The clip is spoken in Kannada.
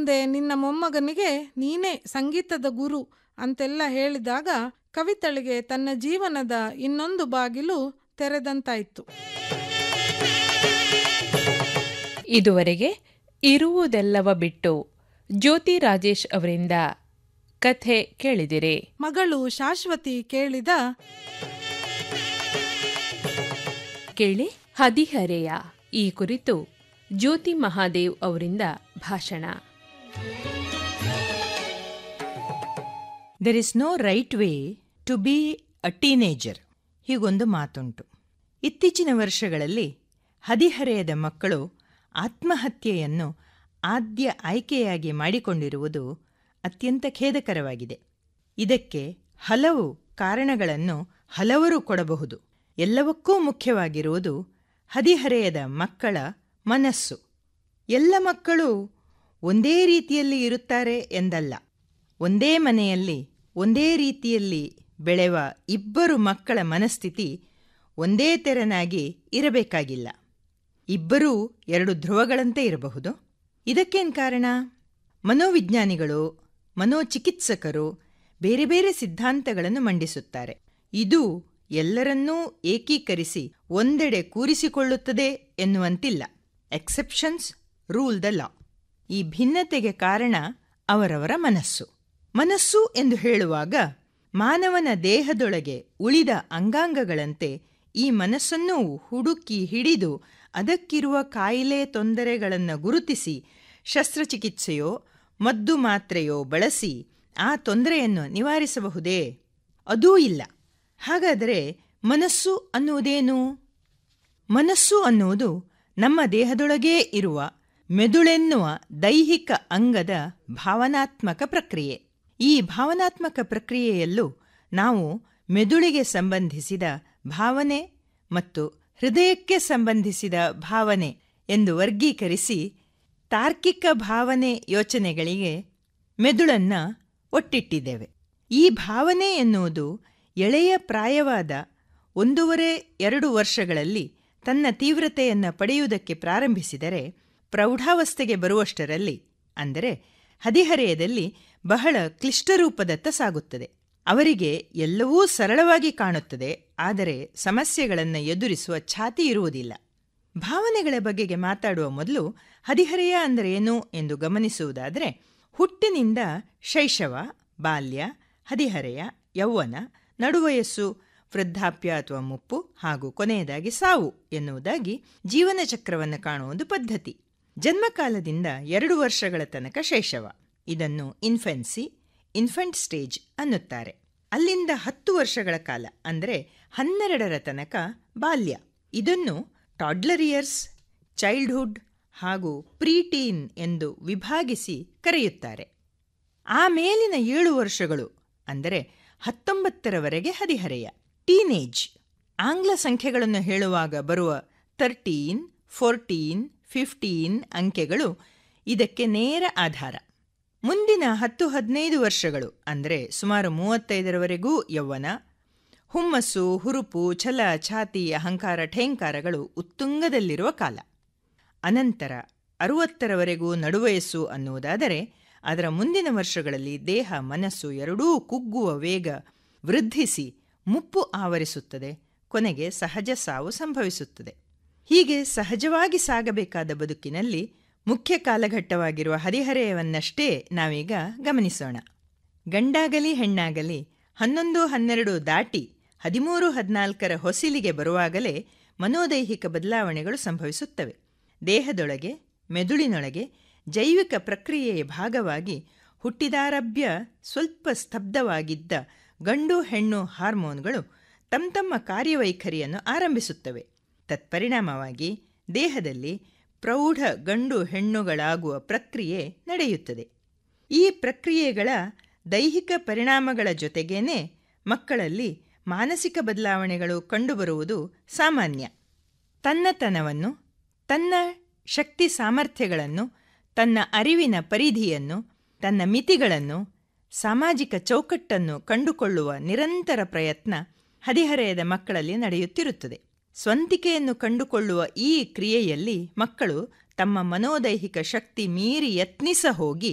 ಮುಂದೆ ನಿನ್ನ ಮೊಮ್ಮಗನಿಗೆ ನೀನೇ ಸಂಗೀತದ ಗುರು ಅಂತೆಲ್ಲ ಹೇಳಿದಾಗ ಕವಿತಳಿಗೆ ತನ್ನ ಜೀವನದ ಇನ್ನೊಂದು ಬಾಗಿಲು ತೆರೆದಂತಾಯಿತು ಇದುವರೆಗೆ ಇರುವುದೆಲ್ಲವ ಬಿಟ್ಟು ಜ್ಯೋತಿ ರಾಜೇಶ್ ಅವರಿಂದ ಕಥೆ ಕೇಳಿದಿರಿ ಮಗಳು ಶಾಶ್ವತಿ ಕೇಳಿದ ಕೇಳಿ ಹದಿಹರೆಯ ಈ ಕುರಿತು ಜ್ಯೋತಿ ಮಹಾದೇವ್ ಅವರಿಂದ ಭಾಷಣ there is no right way to be a teenager ಹೀಗೊಂದು ಮಾತುಂಟು ಇತ್ತೀಚಿನ ವರ್ಷಗಳಲ್ಲಿ ಹದಿಹರೆಯದ ಮಕ್ಕಳು ಆತ್ಮಹತ್ಯೆಯನ್ನು ಆದ್ಯ ಆಯ್ಕೆಯಾಗಿ ಮಾಡಿಕೊಂಡಿರುವುದು ಅತ್ಯಂತ ಖೇದಕರವಾಗಿದೆ ಇದಕ್ಕೆ ಹಲವು ಕಾರಣಗಳನ್ನು ಹಲವರು ಕೊಡಬಹುದು ಎಲ್ಲವಕ್ಕೂ ಮುಖ್ಯವಾಗಿರುವುದು ಹದಿಹರೆಯದ ಮಕ್ಕಳ ಮನಸ್ಸು ಎಲ್ಲ ಮಕ್ಕಳು ಒಂದೇ ರೀತಿಯಲ್ಲಿ ಇರುತ್ತಾರೆ ಎಂದಲ್ಲ ಒಂದೇ ಮನೆಯಲ್ಲಿ ಒಂದೇ ರೀತಿಯಲ್ಲಿ ಬೆಳೆವ ಇಬ್ಬರು ಮಕ್ಕಳ ಮನಸ್ಥಿತಿ ಒಂದೇ ತೆರನಾಗಿ ಇರಬೇಕಾಗಿಲ್ಲ ಇಬ್ಬರೂ ಎರಡು ಧ್ರುವಗಳಂತೆ ಇರಬಹುದು ಇದಕ್ಕೇನು ಕಾರಣ ಮನೋವಿಜ್ಞಾನಿಗಳು ಮನೋಚಿಕಿತ್ಸಕರು ಬೇರೆ ಬೇರೆ ಸಿದ್ಧಾಂತಗಳನ್ನು ಮಂಡಿಸುತ್ತಾರೆ ಇದು ಎಲ್ಲರನ್ನೂ ಏಕೀಕರಿಸಿ ಒಂದೆಡೆ ಕೂರಿಸಿಕೊಳ್ಳುತ್ತದೆ ಎನ್ನುವಂತಿಲ್ಲ ಎಕ್ಸೆಪ್ಷನ್ಸ್ ರೂಲ್ ದ ಲಾ ಈ ಭಿನ್ನತೆಗೆ ಕಾರಣ ಅವರವರ ಮನಸ್ಸು ಮನಸ್ಸು ಎಂದು ಹೇಳುವಾಗ ಮಾನವನ ದೇಹದೊಳಗೆ ಉಳಿದ ಅಂಗಾಂಗಗಳಂತೆ ಈ ಮನಸ್ಸನ್ನು ಹುಡುಕಿ ಹಿಡಿದು ಅದಕ್ಕಿರುವ ಕಾಯಿಲೆ ತೊಂದರೆಗಳನ್ನು ಗುರುತಿಸಿ ಶಸ್ತ್ರಚಿಕಿತ್ಸೆಯೋ ಮದ್ದು ಮಾತ್ರೆಯೋ ಬಳಸಿ ಆ ತೊಂದರೆಯನ್ನು ನಿವಾರಿಸಬಹುದೇ ಅದೂ ಇಲ್ಲ ಹಾಗಾದರೆ ಮನಸ್ಸು ಅನ್ನುವುದೇನು ಮನಸ್ಸು ಅನ್ನುವುದು ನಮ್ಮ ದೇಹದೊಳಗೇ ಇರುವ ಮೆದುಳೆನ್ನುವ ದೈಹಿಕ ಅಂಗದ ಭಾವನಾತ್ಮಕ ಪ್ರಕ್ರಿಯೆ ಈ ಭಾವನಾತ್ಮಕ ಪ್ರಕ್ರಿಯೆಯಲ್ಲೂ ನಾವು ಮೆದುಳಿಗೆ ಸಂಬಂಧಿಸಿದ ಭಾವನೆ ಮತ್ತು ಹೃದಯಕ್ಕೆ ಸಂಬಂಧಿಸಿದ ಭಾವನೆ ಎಂದು ವರ್ಗೀಕರಿಸಿ ತಾರ್ಕಿಕ ಭಾವನೆ ಯೋಚನೆಗಳಿಗೆ ಮೆದುಳನ್ನು ಒಟ್ಟಿಟ್ಟಿದ್ದೇವೆ ಈ ಭಾವನೆ ಎನ್ನುವುದು ಎಳೆಯ ಪ್ರಾಯವಾದ ಒಂದೂವರೆ ಎರಡು ವರ್ಷಗಳಲ್ಲಿ ತನ್ನ ತೀವ್ರತೆಯನ್ನು ಪಡೆಯುವುದಕ್ಕೆ ಪ್ರಾರಂಭಿಸಿದರೆ ಪ್ರೌಢಾವಸ್ಥೆಗೆ ಬರುವಷ್ಟರಲ್ಲಿ ಅಂದರೆ ಹದಿಹರೆಯದಲ್ಲಿ ಬಹಳ ಕ್ಲಿಷ್ಟರೂಪದತ್ತ ಸಾಗುತ್ತದೆ ಅವರಿಗೆ ಎಲ್ಲವೂ ಸರಳವಾಗಿ ಕಾಣುತ್ತದೆ ಆದರೆ ಸಮಸ್ಯೆಗಳನ್ನು ಎದುರಿಸುವ ಛಾತಿ ಇರುವುದಿಲ್ಲ ಭಾವನೆಗಳ ಬಗೆಗೆ ಮಾತಾಡುವ ಮೊದಲು ಹದಿಹರೆಯ ಅಂದರೆ ಏನು ಎಂದು ಗಮನಿಸುವುದಾದರೆ ಹುಟ್ಟಿನಿಂದ ಶೈಶವ ಬಾಲ್ಯ ಹದಿಹರೆಯ ಯೌವನ ನಡುವಯಸ್ಸು ವೃದ್ಧಾಪ್ಯ ಅಥವಾ ಮುಪ್ಪು ಹಾಗೂ ಕೊನೆಯದಾಗಿ ಸಾವು ಎನ್ನುವುದಾಗಿ ಜೀವನ ಚಕ್ರವನ್ನು ಕಾಣುವುದು ಪದ್ಧತಿ ಜನ್ಮಕಾಲದಿಂದ ಎರಡು ವರ್ಷಗಳ ತನಕ ಶೈಶವ ಇದನ್ನು ಇನ್ಫೆನ್ಸಿ ಇನ್ಫೆಂಟ್ ಸ್ಟೇಜ್ ಅನ್ನುತ್ತಾರೆ ಅಲ್ಲಿಂದ ಹತ್ತು ವರ್ಷಗಳ ಕಾಲ ಅಂದರೆ ಹನ್ನೆರಡರ ತನಕ ಬಾಲ್ಯ ಇದನ್ನು ಟಾಡ್ಲರಿಯರ್ಸ್ ಚೈಲ್ಡ್ಹುಡ್ ಹಾಗೂ ಪ್ರೀಟೀನ್ ಎಂದು ವಿಭಾಗಿಸಿ ಕರೆಯುತ್ತಾರೆ ಆ ಮೇಲಿನ ಏಳು ವರ್ಷಗಳು ಅಂದರೆ ಹತ್ತೊಂಬತ್ತರವರೆಗೆ ಹದಿಹರೆಯ ಟೀನೇಜ್ ಆಂಗ್ಲ ಸಂಖ್ಯೆಗಳನ್ನು ಹೇಳುವಾಗ ಬರುವ ತರ್ಟೀನ್ ಫೋರ್ಟೀನ್ ಫಿಫ್ಟೀನ್ ಅಂಕೆಗಳು ಇದಕ್ಕೆ ನೇರ ಆಧಾರ ಮುಂದಿನ ಹತ್ತು ಹದಿನೈದು ವರ್ಷಗಳು ಅಂದರೆ ಸುಮಾರು ಮೂವತ್ತೈದರವರೆಗೂ ಯೌವನ ಹುಮ್ಮಸ್ಸು ಹುರುಪು ಛಲ ಛಾತಿ ಅಹಂಕಾರ ಠೇಂಕಾರಗಳು ಉತ್ತುಂಗದಲ್ಲಿರುವ ಕಾಲ ಅನಂತರ ಅರುವತ್ತರವರೆಗೂ ನಡುವಯಸ್ಸು ಅನ್ನುವುದಾದರೆ ಅದರ ಮುಂದಿನ ವರ್ಷಗಳಲ್ಲಿ ದೇಹ ಮನಸ್ಸು ಎರಡೂ ಕುಗ್ಗುವ ವೇಗ ವೃದ್ಧಿಸಿ ಮುಪ್ಪು ಆವರಿಸುತ್ತದೆ ಕೊನೆಗೆ ಸಹಜ ಸಾವು ಸಂಭವಿಸುತ್ತದೆ ಹೀಗೆ ಸಹಜವಾಗಿ ಸಾಗಬೇಕಾದ ಬದುಕಿನಲ್ಲಿ ಮುಖ್ಯ ಕಾಲಘಟ್ಟವಾಗಿರುವ ಹದಿಹರೆಯವನ್ನಷ್ಟೇ ನಾವೀಗ ಗಮನಿಸೋಣ ಗಂಡಾಗಲಿ ಹೆಣ್ಣಾಗಲಿ ಹನ್ನೊಂದು ಹನ್ನೆರಡು ದಾಟಿ ಹದಿಮೂರು ಹದಿನಾಲ್ಕರ ಹೊಸಿಲಿಗೆ ಬರುವಾಗಲೇ ಮನೋದೈಹಿಕ ಬದಲಾವಣೆಗಳು ಸಂಭವಿಸುತ್ತವೆ ದೇಹದೊಳಗೆ ಮೆದುಳಿನೊಳಗೆ ಜೈವಿಕ ಪ್ರಕ್ರಿಯೆಯ ಭಾಗವಾಗಿ ಹುಟ್ಟಿದಾರಭ್ಯ ಸ್ವಲ್ಪ ಸ್ತಬ್ಧವಾಗಿದ್ದ ಗಂಡು ಹೆಣ್ಣು ಹಾರ್ಮೋನ್ಗಳು ತಮ್ಮ ತಮ್ಮ ಕಾರ್ಯವೈಖರಿಯನ್ನು ಆರಂಭಿಸುತ್ತವೆ ತತ್ಪರಿಣಾಮವಾಗಿ ದೇಹದಲ್ಲಿ ಪ್ರೌಢ ಗಂಡು ಹೆಣ್ಣುಗಳಾಗುವ ಪ್ರಕ್ರಿಯೆ ನಡೆಯುತ್ತದೆ ಈ ಪ್ರಕ್ರಿಯೆಗಳ ದೈಹಿಕ ಪರಿಣಾಮಗಳ ಜೊತೆಗೇನೆ ಮಕ್ಕಳಲ್ಲಿ ಮಾನಸಿಕ ಬದಲಾವಣೆಗಳು ಕಂಡುಬರುವುದು ಸಾಮಾನ್ಯ ತನ್ನತನವನ್ನು ತನ್ನ ಶಕ್ತಿ ಸಾಮರ್ಥ್ಯಗಳನ್ನು ತನ್ನ ಅರಿವಿನ ಪರಿಧಿಯನ್ನು ತನ್ನ ಮಿತಿಗಳನ್ನು ಸಾಮಾಜಿಕ ಚೌಕಟ್ಟನ್ನು ಕಂಡುಕೊಳ್ಳುವ ನಿರಂತರ ಪ್ರಯತ್ನ ಹದಿಹರೆಯದ ಮಕ್ಕಳಲ್ಲಿ ನಡೆಯುತ್ತಿರುತ್ತದೆ ಸ್ವಂತಿಕೆಯನ್ನು ಕಂಡುಕೊಳ್ಳುವ ಈ ಕ್ರಿಯೆಯಲ್ಲಿ ಮಕ್ಕಳು ತಮ್ಮ ಮನೋದೈಹಿಕ ಶಕ್ತಿ ಮೀರಿ ಯತ್ನಿಸ ಹೋಗಿ